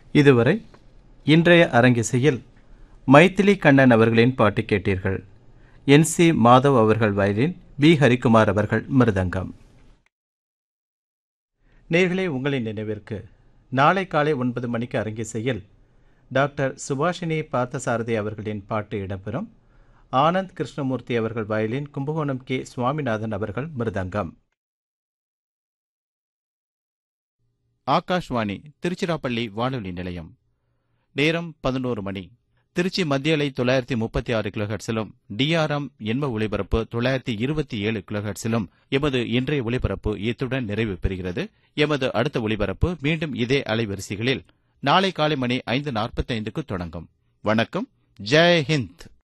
இதுவரை இன்றைய அரங்கிசையில் மைத்திலி கண்ணன் அவர்களின் பாட்டு கேட்டீர்கள் என் சி மாதவ் அவர்கள் வயலின் பி ஹரிக்குமார் அவர்கள் மிருதங்கம் நேர்களே உங்களின் நினைவிற்கு நாளை காலை ஒன்பது மணிக்கு அரங்கிசையில் டாக்டர் சுபாஷினி பார்த்தசாரதி அவர்களின் பாட்டு இடம்பெறும் ஆனந்த் கிருஷ்ணமூர்த்தி அவர்கள் வயலின் கும்பகோணம் கே சுவாமிநாதன் அவர்கள் மிருதங்கம் ஆகாஷ்வாணி திருச்சிராப்பள்ளி வானொலி நிலையம் நேரம் பதினோரு மணி திருச்சி மத்திய அலை தொள்ளாயிரத்தி முப்பத்தி ஆறு கிலோஹெட்ஸிலும் டிஆர்எம் எண்ம ஒளிபரப்பு தொள்ளாயிரத்தி இருபத்தி ஏழு கிலோஹெட்ஸிலும் எமது இன்றைய ஒளிபரப்பு இத்துடன் நிறைவு பெறுகிறது எமது அடுத்த ஒளிபரப்பு மீண்டும் இதே அலைவரிசைகளில் நாளை காலை மணி ஐந்து நாற்பத்தைந்துக்கு தொடங்கும் வணக்கம் ஜெய் ஹிந்த்